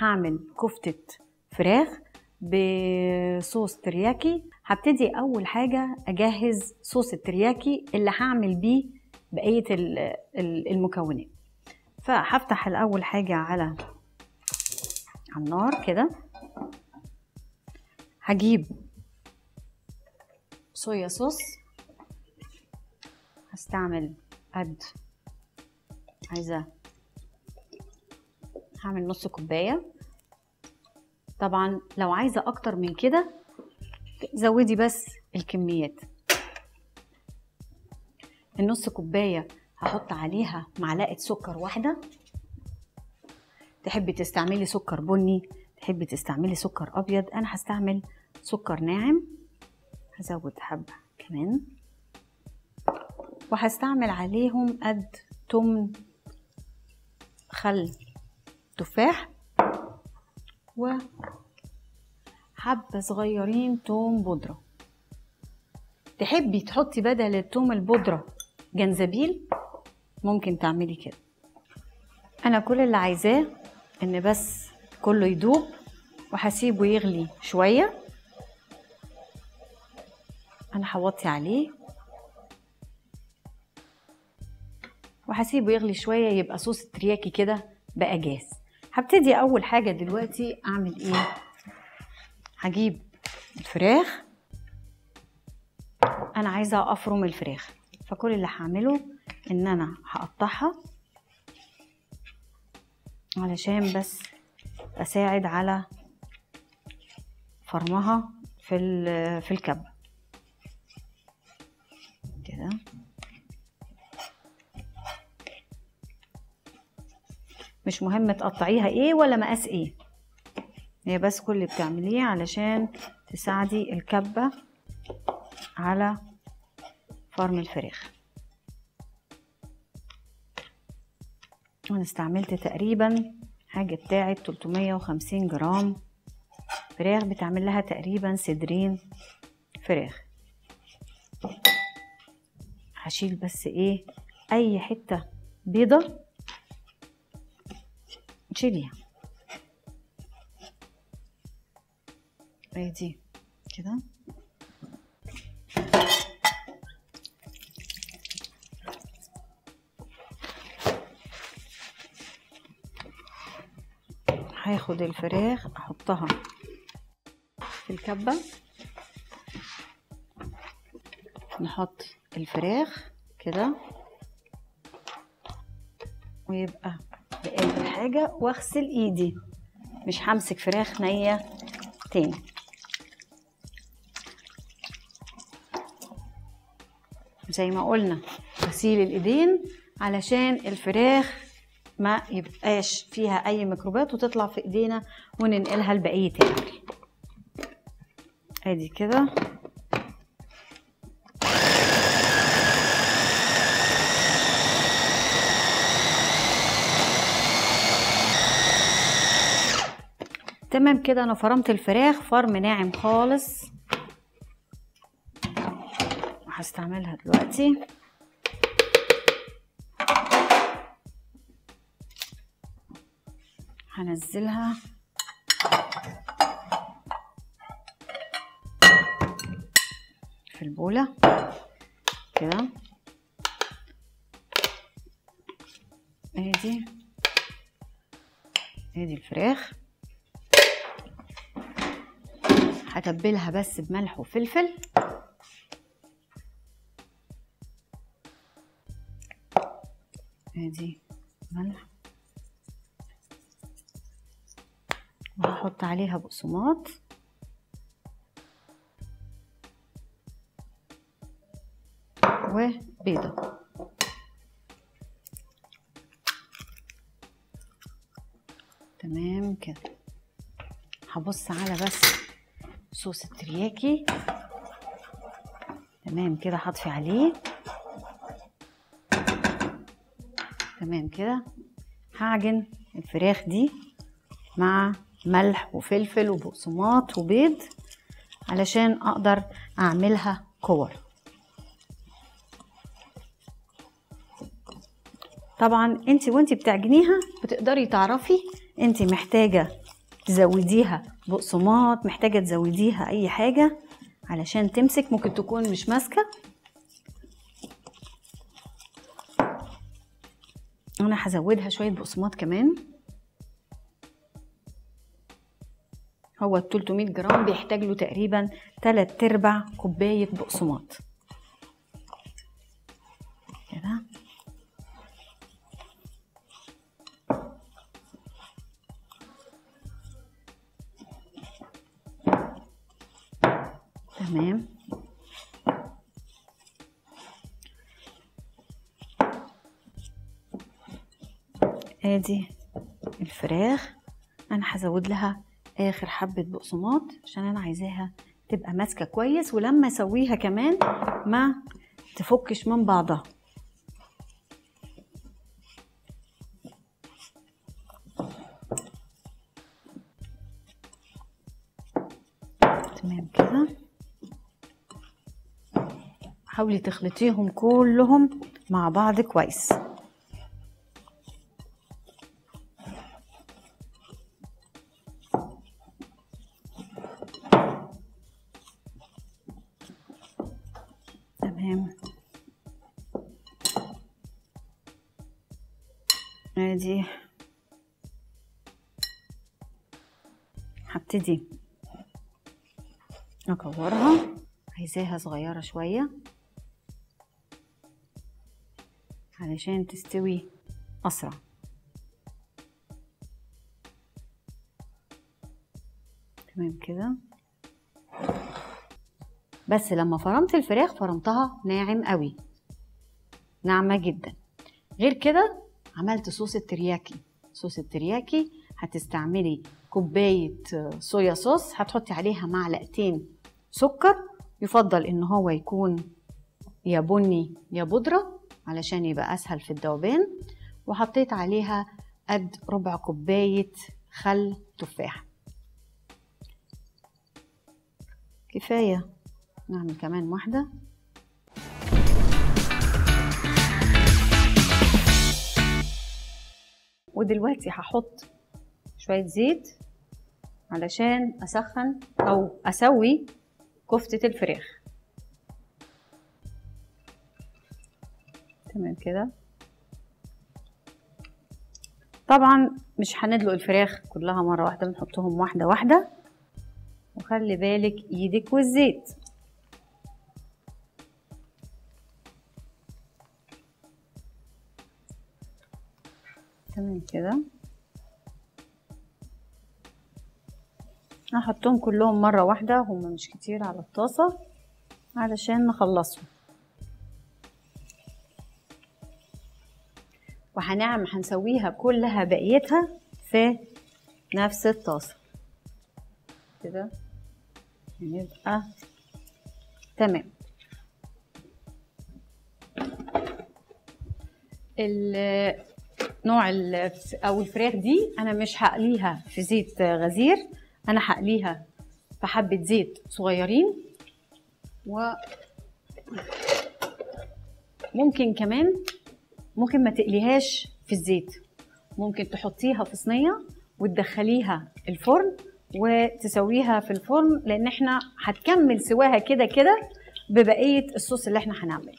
هعمل كفتة فراخ بصوص ترياكي هبتدي اول حاجة اجهز صوص الترياكي اللي هعمل بيه بقية ال- ال- المكونات فهفتح الاول حاجة على على النار كده هجيب صويا صوص هستعمل قد عايزة هعمل نص كوباية طبعا لو عايزة أكتر من كده زودي بس الكميات النص كوباية هحط عليها معلقة سكر واحدة تحبي تستعملي سكر بني تحبي تستعملي سكر أبيض أنا هستعمل سكر ناعم هزود حبة كمان وهستعمل عليهم قد تمن خل تفاح وحبة صغيرين توم بودرة تحبي تحطي بدل التوم البودرة جنزبيل ممكن تعملي كده انا كل اللي عايزاه ان بس كله يدوب وهسيبه يغلي شوية انا هوطي عليه وهسيبه يغلي شوية يبقى صوص الترياكي كده بقى جاهز هبتدي اول حاجة دلوقتي اعمل ايه هجيب الفراخ انا عايزة افرم الفراخ فكل اللي هعمله ان انا هقطعها علشان بس اساعد على فرمها في ال- في الكبة كده مش مهم تقطعيها ايه ولا مقاس ايه هي بس كل اللي بتعمليه علشان تساعدي الكبة على فرم الفراخ انا استعملت تقريبا حاجة بتاعت 350 جرام فراخ بتعمل لها تقريبا صدرين فراخ هشيل بس ايه اي حتة بيضة شيليها ادي كده هاخد الفراخ احطها في الكبة نحط الفراخ كده ويبقى بقيت الحاجة واغسل ايدي مش همسك فراخ نية تاني زي ما قلنا غسيل الايدين علشان الفراخ ما يبقاش فيها اي ميكروبات وتطلع في ايدينا وننقلها لبقيه الاكل ادي كده تمام كده انا فرمت الفراخ فرم ناعم خالص وهستعملها دلوقتي هنزلها في البولة كده ادي ادي الفراخ هتبلها بس بملح وفلفل ادي ملح وهحط عليها بقسماط وبيضة تمام كده هبص على بس صوص الترياكي تمام كده هطفي عليه تمام كده هعجن الفراخ دي مع ملح وفلفل وبقسماط وبيض علشان اقدر اعملها كور طبعا انت وانت بتعجنيها بتقدري تعرفي انت محتاجه تزوديها بقسماط محتاجة تزوديها أي حاجة علشان تمسك ممكن تكون مش ماسكة أنا هزودها شوية بقسماط كمان هو ال 300 جرام بيحتاج له تقريبا 3 ارباع كوباية بقسماط كده تمام ادي الفراخ انا هزود لها اخر حبه بقسماط عشان انا عايزاها تبقى ماسكه كويس ولما اسويها كمان ما تفكش من بعضها تمام كده حاولي تخلطيهم كلهم مع بعض كويس تمام ادي هبتدي اكورها عايزاها صغيره شويه علشان تستوي اسرع تمام كده بس لما فرمت الفراخ فرمتها ناعم قوي ناعمة جدا غير كده عملت صوص الترياكي صوص الترياكي هتستعملي كوباية صويا صوص هتحطي عليها معلقتين سكر يفضل ان هو يكون يا بني يا بودرة علشان يبقى اسهل في الذوبان وحطيت عليها قد ربع كوباية خل تفاح كفاية نعمل كمان واحدة ودلوقتي هحط شوية زيت علشان أسخن أو أسوي كفتة الفراخ تمام كده طبعا مش هندلق الفراخ كلها مرة واحدة بنحطهم واحدة واحدة وخلي بالك ايدك والزيت تمام كده هحطهم كلهم مرة واحدة هما مش كتير على الطاسة علشان نخلصهم وهنعمل هنسويها كلها بقيتها في نفس الطاسة كده يبقى تمام نوع او الفراخ دي انا مش هقليها في زيت غزير انا هقليها في حبه زيت صغيرين و ممكن كمان ممكن ما تقليهاش في الزيت ممكن تحطيها في صينيه وتدخليها الفرن وتسويها في الفرن لان احنا هتكمل سواها كده كده ببقيه الصوص اللي احنا هنعمله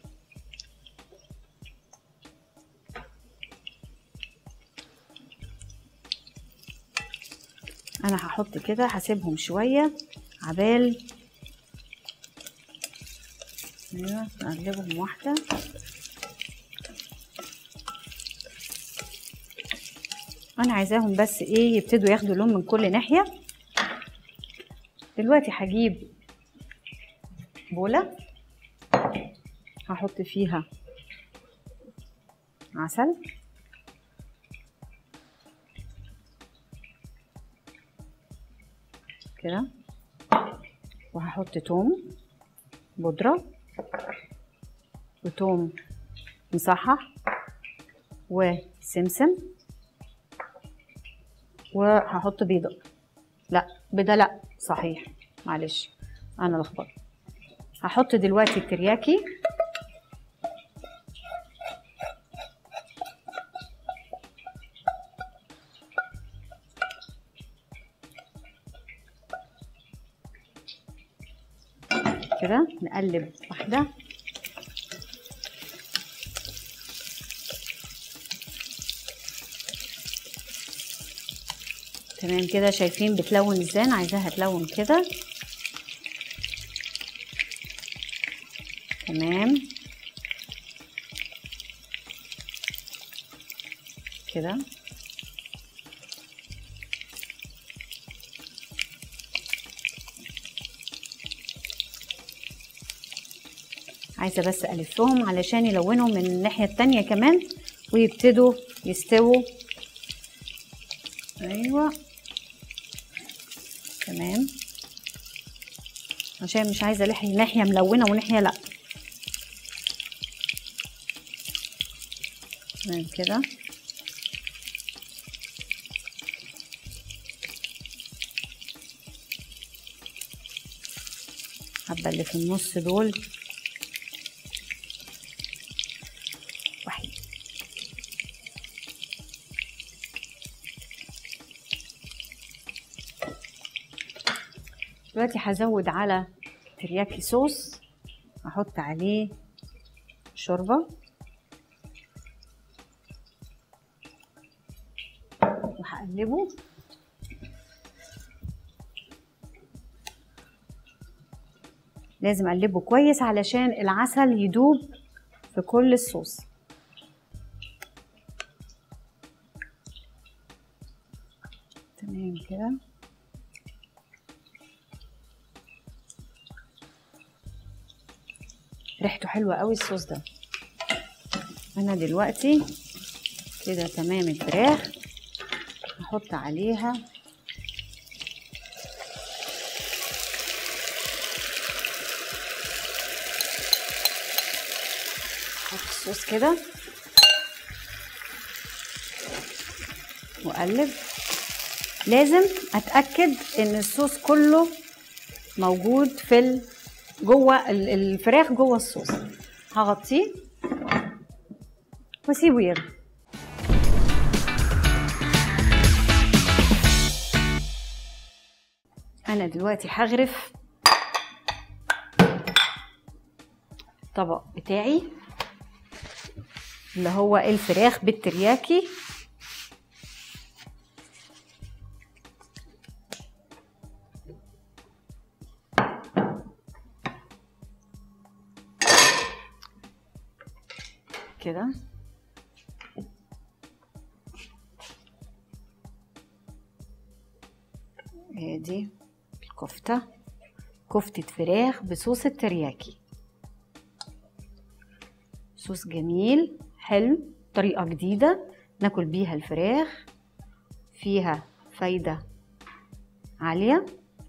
انا هحط كده هسيبهم شويه عبال ايوه نقلبهم واحده انا عايزاهم بس ايه يبتدوا ياخدوا لون من كل ناحيه دلوقتي هجيب بوله هحط فيها عسل كده وهحط توم بودرة وتوم مصحح وسمسم وهحط بيضة لا بيضة لا صحيح معلش انا لخبطت هحط دلوقتي الترياكي كده نقلب واحدة تمام كده شايفين بتلون ازاي انا عايزاها تلون كده تمام كده عايزه بس الفهم علشان يلونوا من الناحيه التانية كمان ويبتدوا يستووا ايوه تمام عشان مش عايزه لحي ناحيه ملونه وناحيه لا تمام كده حبه اللي في النص دول واحد دلوقتي هزود على ترياكي صوص احط عليه شوربه وهقلبه لازم اقلبه كويس علشان العسل يدوب في كل الصوص تمام كده ريحته حلوة قوي الصوص ده انا دلوقتي كده تمام الفراخ هحط عليها احط الصوص كده واقلب لازم اتاكد ان الصوص كله موجود في ال... جوه ال- الفراخ جوه الصوص هغطيه واسيبه يغلي انا دلوقتي هغرف الطبق بتاعي اللي هو الفراخ بالترياكي كده ادي الكفتة كفتة فراخ بصوص الترياكي صوص جميل حلو طريقة جديدة ناكل بيها الفراخ فيها فايدة عالية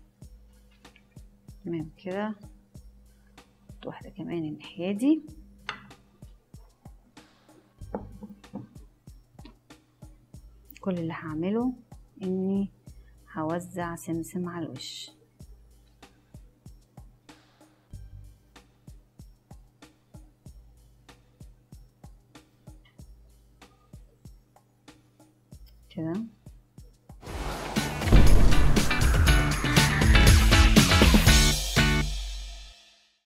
تمام كده نحط واحدة كمان الناحية دي كل اللي هعمله اني هوزع سمسم على الوش كده